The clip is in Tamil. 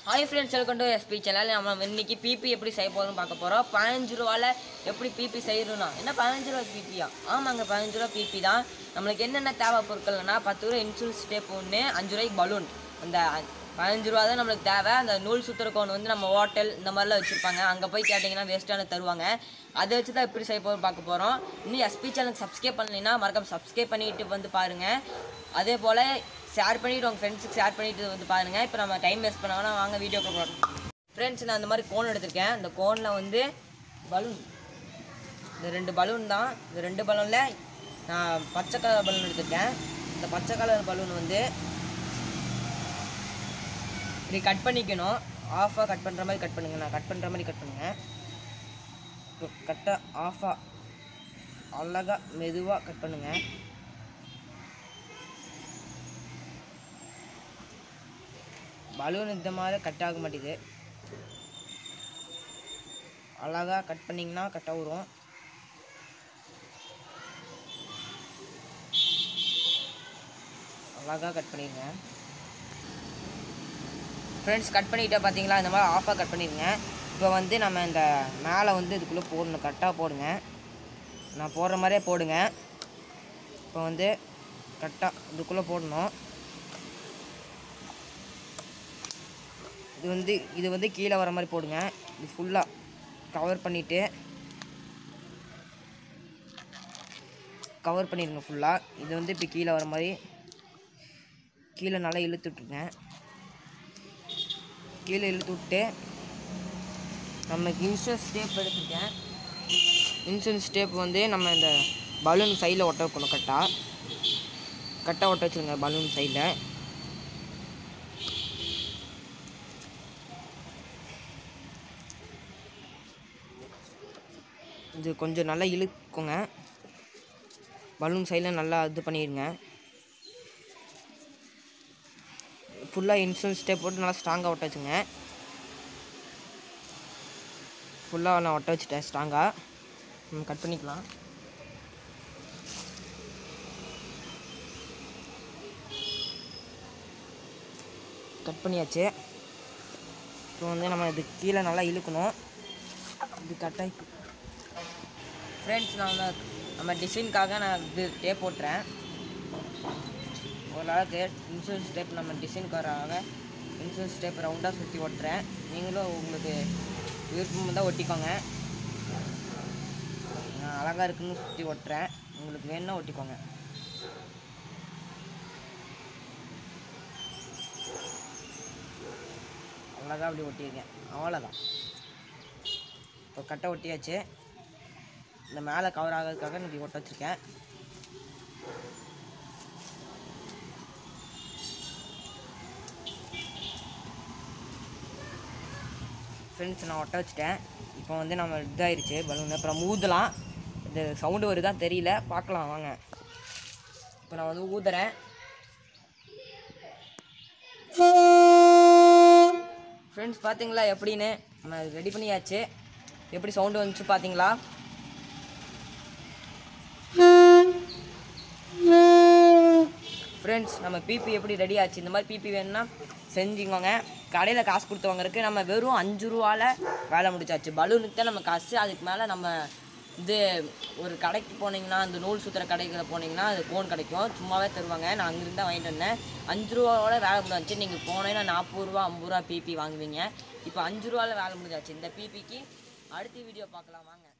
hi friends welcome to SP channel நம்ம இன்னைக்கு பிபி எப்படி செய்ய போகிறோம்னு பார்க்க போகிறோம் பதினஞ்சு ரூபாவில் எப்படி பிபி செய்யணும்னா என்ன பதினஞ்சு ரூபா பிபியா ஆமாங்க பதினஞ்சு ரூபா பிபி தான் நம்மளுக்கு என்னென்ன தேவை பொருட்கள்னா பத்து ரூபா இன்சூரன்ஸ் ஸ்டேப் ஒன்று அஞ்சு ரூபாய்க்கு பலூன் அந்த பதினஞ்சு ரூபா தான் நம்மளுக்கு தேவை அந்த நூல் சுத்துற கோன் வந்து நம்ம ஹோட்டல் இந்த மாதிரிலாம் வச்சுருப்பாங்க அங்கே போய் கேட்டிங்கன்னா வேஸ்ட்டான தருவாங்க அதை வச்சு தான் எப்படி செய்ய போகிறோம் பார்க்க போகிறோம் இன்னும் எஸ்பி சேனலுக்கு சப்ஸ்கிரைப் பண்ணலைன்னா மறக்காம சப்ஸ்கிரைப் பண்ணிட்டு வந்து பாருங்கள் அதே போல் ஷேர் பண்ணிவிட்டு உங்கள் ஃப்ரெண்ட்ஸுக்கு ஷேர் பண்ணிட்டு வந்து பாருங்கள் இப்போ நம்ம டைம் வேஸ்ட் பண்ணாங்கன்னா வாங்க வீடியோக்கு போகிறோம் ஃப்ரெண்ட்ஸ் நான் அந்த மாதிரி கோன் எடுத்திருக்கேன் இந்த கோனில் வந்து பலூன் இந்த ரெண்டு பலூன் தான் இந்த ரெண்டு பலூனில் நான் பச்சை கலர் பலூன் எடுத்திருக்கேன் இந்த பச்சை கலர் பலூன் வந்து இப்படி கட் பண்ணிக்கணும் ஆஃபாக கட் பண்ணுற மாதிரி கட் பண்ணுங்க நான் கட் பண்ணுற மாதிரி கட் பண்ணுங்க கரெக்டாக ஆஃபாக அழகாக மெதுவாக கட் பண்ணுங்க பலூன் இந்த மாதிரி கட் ஆக மாட்டேங்குது அழகாக கட் பண்ணிங்கன்னா கரெக்டாக வரும் அழகாக கட் பண்ணிடுங்க ஃப்ரெண்ட்ஸ் கட் பண்ணிட்டா பார்த்தீங்களா இந்த மாதிரி ஆஃபாக கட் பண்ணிடுங்க இப்போ வந்து நம்ம இந்த மேலே வந்து இதுக்குள்ளே போடணும் கரெக்டாக போடுங்க நான் போடுற மாதிரியே போடுங்க இப்போ வந்து கரெக்டாக இதுக்குள்ளே போடணும் இது வந்து இது வந்து கீழே வர மாதிரி போடுங்க இது ஃபுல்லாக கவர் பண்ணிவிட்டு கவர் பண்ணிடுங்க ஃபுல்லாக இது வந்து இப்போ கீழே வர மாதிரி கீழே நல்லா இழுத்து விட்ருங்க கீழே இழுத்து விட்டு நம்ம இன்சூரன்ஸ் ஸ்டேப் எடுத்துருக்கேன் இன்சூரன்ஸ் ஸ்டேப் வந்து நம்ம இந்த பலூன் சைடில் ஒட்ட வைக்கணும் கரெக்டாக கரெக்டாக ஒட்ட வச்சுருங்க பலூன் சைடில் இது கொஞ்சம் நல்லா இழுக்குங்க பலூன் சைடில் நல்லா இது பண்ணிடுங்க ஃபுல்லாக இன்சூரன்ஸ் ஸ்டேப் போட்டு நல்லா ஸ்ட்ராங்காக ஒட்ட வச்சுங்க ஃபுல்லாக நான் ஒட்ட வச்சுட்டேன் ஸ்ட்ராங்காக நம்ம கட் பண்ணிக்கலாம் கட் பண்ணியாச்சு இப்போ வந்து நம்ம இது கீழே நல்லா இழுக்கணும் இது கட்டாய் ஃப்ரெண்ட்ஸ் நான் வந்து நம்ம டிசைனுக்காக நான் இது டேப் போட்டுறேன் ஓரளவுக்கு இன்சூரன்ஸ் டேப் நம்ம டிசைனுக்காக இன்சூரன்ஸ் டேப் ரவுண்டாக சுற்றி ஒட்டுறேன் நீங்களும் உங்களுக்கு விருப்பம் தான் ஒட்டிக்கோங்க நான் அழகாக இருக்குன்னு சுற்றி ஒட்டுறேன் உங்களுக்கு வேணும்னா ஒட்டிக்கோங்க அழகாக அப்படி ஒட்டியிருக்கேன் அவ்வளோதான் இப்போ கட்டை ஒட்டியாச்சு இந்த மேலே கவர் ஆகிறதுக்காக இப்படி ஒட்ட வச்சுருக்கேன் ஃப்ரெண்ட்ஸ் நான் ஒட்ட வச்சுட்டேன் இப்போ வந்து நம்ம இதாயிருச்சு பலூன் அப்புறம் ஊதலாம் இது சவுண்டு வருதா தெரியல பார்க்கலாம் வாங்க இப்போ நான் வந்து ஊதுறேன் ஃப்ரெண்ட்ஸ் பார்த்தீங்களா எப்படின்னு நம்ம ரெடி பண்ணியாச்சு எப்படி சவுண்டு வந்துச்சு பார்த்தீங்களா ஃப்ரெண்ட்ஸ் நம்ம பிபி எப்படி ரெடி ஆச்சு இந்த மாதிரி பிபி வேணும்னா செஞ்சுக்கோங்க கடையில் காசு கொடுத்து வாங்குறதுக்கு நம்ம வெறும் அஞ்சு ரூபால வேலை முடிச்சாச்சு பலூனுக்கு தான் நம்ம காசு அதுக்கு மேலே நம்ம இது ஒரு கடைக்கு போனீங்கன்னா அந்த நூல் சுற்றுற கடைகளை போனீங்கன்னா அது கோன் கிடைக்கும் சும்மாவே தருவாங்க நான் அங்கிருந்து தான் வாங்கிட்டு வந்தேன் அஞ்சு ரூபாவோட வேலை முடிஞ்சாச்சு நீங்கள் போனீங்கன்னா நாற்பது ரூபா ஐம்பது ரூபா பிபி வாங்குவீங்க இப்போ அஞ்சு ரூபாவில் வேலை முடிஞ்சாச்சு இந்த பிபிக்கு அடுத்த வீடியோ பார்க்கலாம் வாங்க